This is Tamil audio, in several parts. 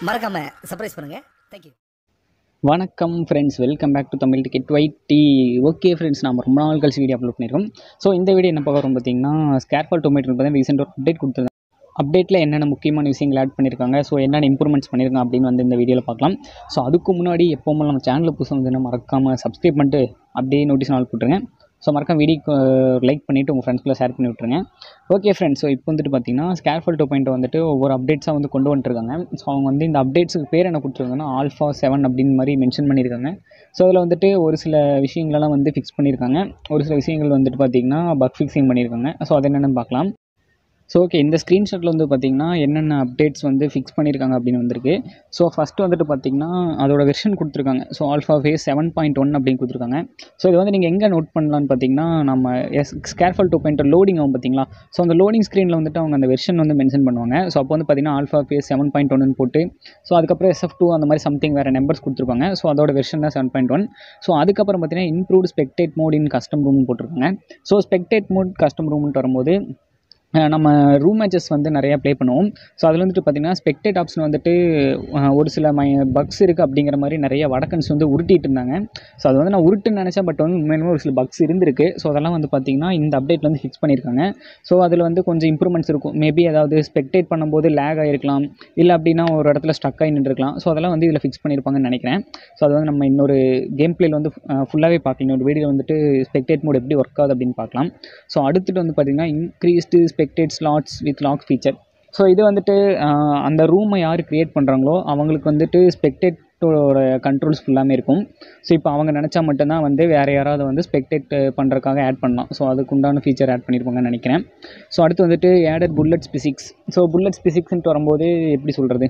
மறக்காமல் சர்ப்ரைஸ் பண்ணுங்கள் தேங்க்யூ வணக்கம் friends welcome back to Tamil ticket white T okay friends நம்ம ரொம்ப நாள் கழிச்சு வீடியோ அப்லோட் பண்ணியிருக்கோம் ஸோ இந்த வீடியோ என்ன பார்க்க வரும் பார்த்தீங்கன்னா ஸ்கேர்ஃபால் டொமேட்டோ பார்த்தீங்கன்னா ரீசெண்டாக ஒரு அப்டேட் கொடுத்துருந்தாங்க அப்டேட்டில் என்னென்ன முக்கியமான விஷயங்கள் ஆட் பண்ணியிருக்காங்க ஸோ என்னென்ன இம்ப்ரூவ்மெண்ட்ஸ் பண்ணியிருக்காங்க அப்படின்னு வந்து இந்த வீடியோவில் பார்க்கலாம் ஸோ அதுக்கு முன்னாடி எப்போவும் நம்ம சேனலில் புதுசாக வந்து மறக்காமல் சப்ஸ்கிரைப் பண்ணிட்டு அப்படியே நோட்டீஸ் நாள் போட்டுருங்க ஸோ மறக்காம வீடியோக்கு லைக் பண்ணிவிட்டு உங்கள் ஃப்ரெண்ட்ஸ்க்குள்ள ஷேர் பண்ணி விட்ருங்க ஓகே ஃப்ரெண்ட்ஸ் ஸோ இப்போ வந்துட்டு பார்த்தீங்கன்னா ஸ்கேர்ஃபால் டூ பாயிண்ட் வந்துட்டு ஒவ்வொரு அப்டேட்ஸாக வந்து கொண்டு வந்துட்டுருக்காங்க ஸோ அவங்க வந்து இந்த அப்டேட்ஸுக்கு பேர் என்ன கொடுத்துருக்காங்கன்னா ஆல்ஃபா செவன் அப்படின்னு மாதிரி மென்ஷன் பண்ணியிருக்காங்க ஸோ அதில் வந்துட்டு ஒரு சில விஷயங்களெல்லாம் வந்து ஃபிக்ஸ் பண்ணியிருக்காங்க ஒரு சில விஷயங்கள் வந்துட்டு பார்த்தீங்கன்னா பக் ஃபிக்ஸிங் பண்ணியிருக்காங்க ஸோ அது என்னென்னு பார்க்கலாம் ஸோ ஓகே இந்த ஸ்க்ரீன்ஷாட்டில் வந்து பார்த்தீங்கன்னா என்னென்ன அப்டேட்ஸ் வந்து ஃபிக்ஸ் பண்ணியிருக்காங்க அப்படின்னு வந்திருக்கு ஸோ ஃபஸ்ட்டு வந்துட்டு பார்த்தீங்கன்னா அதோட வெர்ஷன் கொடுத்துருக்காங்க so alpha phase seven point one அப்படின்னு கொடுத்துருக்காங்க ஸோ இது வந்து நீங்கள் எங்கே நோட் பண்ணலான்னு பார்த்தீங்கன்னா நம்ம S Scarfall two point loading ஆகும் பார்த்தீங்களா ஸோ அந்த லோடிங் ஸ்க்ரீனில் வந்துட்டு அவங்க அந்த வெர்ஷன் வந்து மென்ஷன் பண்ணுவாங்க ஸோ அப்போ வந்து பார்த்தீங்கன்னா ஆல்ஃபா ஃபேஸ் செவன் பாயிண்ட் ஒன்னு போட்டு ஸோ அதுக்கப்புறம் எஸ்எஃப் டூ அந்த மாதிரி சம்திங் வேறு நம்பர்ஸ் கொடுத்துருப்பாங்க ஸோ அதோட வெர்ஷன் தான் செவன் பாயிண்ட் ஒன் ஸோ அதுக்கப்புறம் பார்த்தீங்கன்னா improved spectate mode in custom ரூம்னு போட்டிருக்காங்க ஸோ ஸ்பெக்டேட் மோட் கஸ்டம் ரூம்னு வரும்போது அஹ் நம்ம ரூம் மேட்சஸ் வந்து நிறையா ப்ளே பண்ணுவோம் ஸோ அதில் வந்துட்டு பார்த்திங்கன்னா ஸ்பெக்டேட் ஆப்ஷன் வந்துட்டு அஹ் ஒரு சில மை பக்ஸ் இருக்குது அப்படிங்கிற மாதிரி நிறைய வடக்கன்ஸ் வந்து உருட்டிட்டு இருந்தாங்க ஸோ அது வந்து நான் உருட்டுன்னு நினச்சேன் பட் வந்து உண்மையிலுமே ஒரு சில பக்ஸ் இருந்திருக்கு ஸோ அதெல்லாம் வந்து பார்த்திங்கன்னா இந்த அப்டேட்டில் வந்து ஃபிக்ஸ் பண்ணியிருக்காங்க ஸோ அதில் வந்து கொஞ்சம் இம்ப்ரூவ்மெண்ட்ஸ் இருக்கும் மேபி அதாவது ஸ்பெக்டேட் பண்ணும்போது லேக் ஆகிருக்கலாம் இல்லை அப்படின்னா ஒரு இடத்துல ஸ்டக் ஆகி நின்றுருக்கலாம் ஸோ அதெல்லாம் வந்து இதில் ஃபிக்ஸ் பண்ணியிருப்பாங்கன்னு நினைக்கிறேன் ஸோ அது வந்து நம்ம இன்னொரு கேம் பிளேயில் வந்து ஃபுல்லாகவே பார்க்கலாம் இன்னொரு வீடியோ வந்துட்டு ஸ்பெக்டேட் மோட் எப்படி ஒர்க் ஆகுது அப்படின்னு பார்க்கலாம் ஸோ அடுத்துட்டு வந்து பார்த்திங்கன்னா increased spectate slots with lock feature so இது வந்துட்டு ஆஹ், அந்த ரூமை யார் க்ரியேட் பண்ணுறாங்களோ அவங்களுக்கு வந்துட்டு ஸ்பெக்டேட்டோட கண்ட்ரோல்ஸ் ஃபுல்லாமே இருக்கும் ஸோ இப்போ அவங்க நினச்சா மட்டும்தான் வந்து வேறு யாராவது வந்து ஸ்பெக்டேட் பண்ணுறதுக்காக ஆட் பண்ணலாம் ஸோ அதுக்கு உண்டான ஃபீச்சர் ஆட் பண்ணியிருப்பாங்கன்னு நினைக்கிறேன் ஸோ அடுத்து வந்துட்டு added bullet physics so bullet ஸ்பிசிக்ஸ்ன்ட்டு வரும்போது எப்படி சொல்கிறது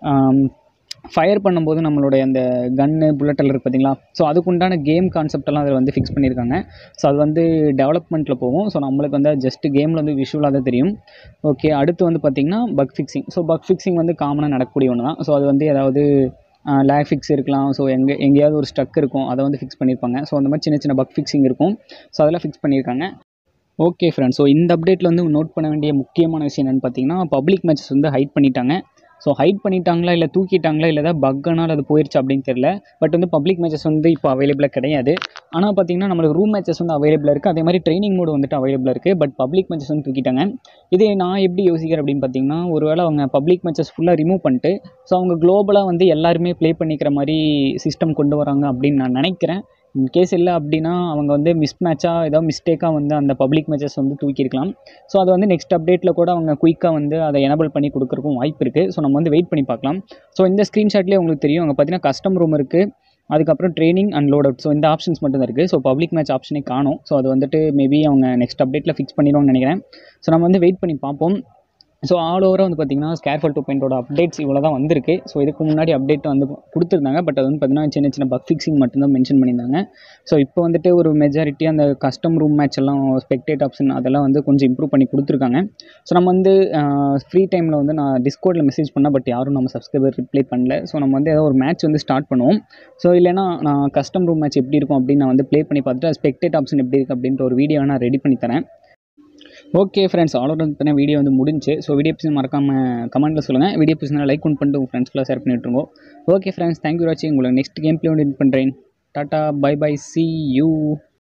ஃபயர் பண்ணும்போது நம்மளுடைய அந்த கன்னு புல்லட்டெல்லாம் இருக்குது பார்த்தீங்களா ஸோ அதுக்குண்டான கேம் கான்செப்டெல்லாம் அதில் வந்து ஃபிக்ஸ் பண்ணியிருக்காங்க ஸோ அது வந்து டெவலப்மெண்ட்டில் போகும் ஸோ நம்மளுக்கு வந்து ஜஸ்ட் கேமில் வந்து விஷுவலாக தான் தெரியும் ஓகே அடுத்து வந்து பார்த்திங்கன்னா bug fixing so bug fixing வந்து காமனாக நடக்கக்கூடிய ஒன்று தான் ஸோ அது வந்து ஏதாவது லேக் ஃபிக்ஸ் இருக்கலாம் ஸோ எங்கே எங்கேயாவது ஒரு ஸ்டக் இருக்கும் அதை வந்து ஃபிக்ஸ் பண்ணியிருப்பாங்க ஸோ அந்த மாதிரி சின்ன சின்ன பக் ஃபிக்ஸிங் இருக்கும் ஸோ அதெல்லாம் ஃபிக்ஸ் பண்ணியிருக்காங்க ஓகே ஃப்ரெண்ட்ஸ் ஸோ இந்த அப்டேட்டில் வந்து நோட் பண்ண வேண்டிய முக்கியமான விஷயம் என்னென்னு பார்த்தீங்கன்னா பப்ளிக் மேட்சஸ் வந்து ஹைட் பண்ணிட்டாங்க ஸோ ஹைட் பண்ணிட்டாங்களா இல்லை தூக்கிட்டாங்களா இல்லை ஏதாவது பக்கனால் அது போயிடுச்சு அப்படின்னு தெரியல பட் வந்து பப்ளிக் மேட்சஸ் வந்து இப்போ அவைலபிளாக கிடையாது ஆனால் பார்த்தீங்கன்னா நம்மளுக்கு ரூம் மேட்சஸ் வந்து அவைலபிளாக இருக்குது அதே மாதிரி ட்ரைனிங் மோடு வந்துட்டு அவைலபிளாக இருக்குது பட் பப்ளிக் மேட்சஸ் வந்து தூக்கிட்டாங்க இதே நான் எப்படி யோசிக்கிறேன் அப்படின்னு பார்த்தீங்கன்னா ஒருவேளை அவங்க பப்ளிக் மேட்சஸ் ஃபுல்லாக ரிமூவ் பண்ணிட்டு ஸோ அவங்க குளோபலாக வந்து எல்லாருமே ப்ளே பண்ணிக்கிற மாதிரி சிஸ்டம் கொண்டு வராங்க அப்படின்னு நான் நினைக்கிறேன் இன்கேஸ் இல்லை அப்படின்னா அவங்க வந்து மிஸ் மேட்சாக ஏதோ மிஸ்டேக்காக வந்து அந்த பப்ளிக் மேட்சஸ் வந்து தூக்கியிருக்கலாம் ஸோ அதை வந்து நெக்ஸ்ட் அப்டேட்டில் கூட அவங்க குயிக்காக வந்து அதை எனபிள் பண்ணி கொடுக்குறக்கும் வாய்ப்பு இருக்குது ஸோ நம்ம வந்து வெயிட் பண்ணி பார்க்கலாம் ஸோ இந்த ஸ்க்ரீன்ஷாட்லேயே உங்களுக்கு தெரியும் அங்கே பார்த்தீங்கன்னா கஸ்டம் ரூம் இருக்குது அதுக்கப்புறம் training and loadout so இந்த ஆப்ஷன்ஸ் மட்டும் தான் இருக்குது ஸோ பப்ளிக் மேட்ச் ஆப்ஷனே காணும் ஸோ அது வந்துட்டு மேபி அவங்க நெக்ஸ்ட் அப்டேட்டில் ஃபிக்ஸ் பண்ணிடுவாங்கன்னு நினைக்கிறேன் ஸோ நம்ம வந்து வெயிட் பண்ணி பார்ப்போம் ஸோ ஆல் ஓவராக வந்து பார்த்திங்கன்னா ஸ்கேர்ஃபால் டூ பாயிண்டோட அப்டேட்ஸ் இவ்வளோ தான் வந்திருக்கு ஸோ இதுக்கு முன்னாடி அப்டேட் வந்து கொடுத்துருந்தாங்க பட் அது வந்து பார்த்திங்கன்னா சின்ன சின்ன பக் ஃபிக்ஸிங் மட்டும்தான் மென்ஷன் பண்ணியிருந்தாங்க ஸோ இப்போ வந்துட்டு ஒரு மெஜாரிட்டி அந்த கஸ்டம் ரூம் மேட்ச் எல்லாம் ஸ்பெக்டேட் ஆப்ஷன் அதெல்லாம் வந்து கொஞ்சம் இம்ப்ரூவ் பண்ணி கொடுத்துருக்காங்க ஸோ நம்ம வந்து ஃப்ரீ டைமில் வந்து நான் டிஸ்கோடில் மெசேஜ் பண்ணால் பட் யாரும் நம்ம சப்ஸ்கிரைபர் ரிப்ளை பண்ணல ஸோ நம்ம வந்து ஏதோ ஒரு மேட்ச் வந்து ஸ்டார்ட் பண்ணுவோம் ஸோ இல்லைனா நான் கஸ்டம் ரூம் மேட்ச் எப்படி இருக்கும் அப்படின்னு நான் வந்து ப்ளே பண்ணி பார்த்துட்டு ஸ்பெக்டேட் ஆப்ஷன் எப்படி இருக்குது அப்படின்ற ஒரு வீடியோ நான் ரெடி பண்ணி தரேன் ஓகே ஃப்ரெண்ட்ஸ் ஆல்ரெடி வந்து வீடியோ வந்து முடிஞ்சு ஸோ வீடியோ பிடிச்சி மறக்காமல் கமெண்ட்டில் சொல்லுங்கள் வீடியோ பிடிச்சினா லைக் ஒன் பண்ணிட்டு உங்கள் ஃப்ரெண்ட்ஸ்க்குலாம் ஷேர் பண்ணி விட்ருங்க ஓகே ஃப்ரெண்ட்ஸ் தேங்க்யூ வாட்சிங் உங்களுக்கு நெக்ஸ்ட் கேம் ப்ளே வந்து பண்ணுறேன் tata bye bye see you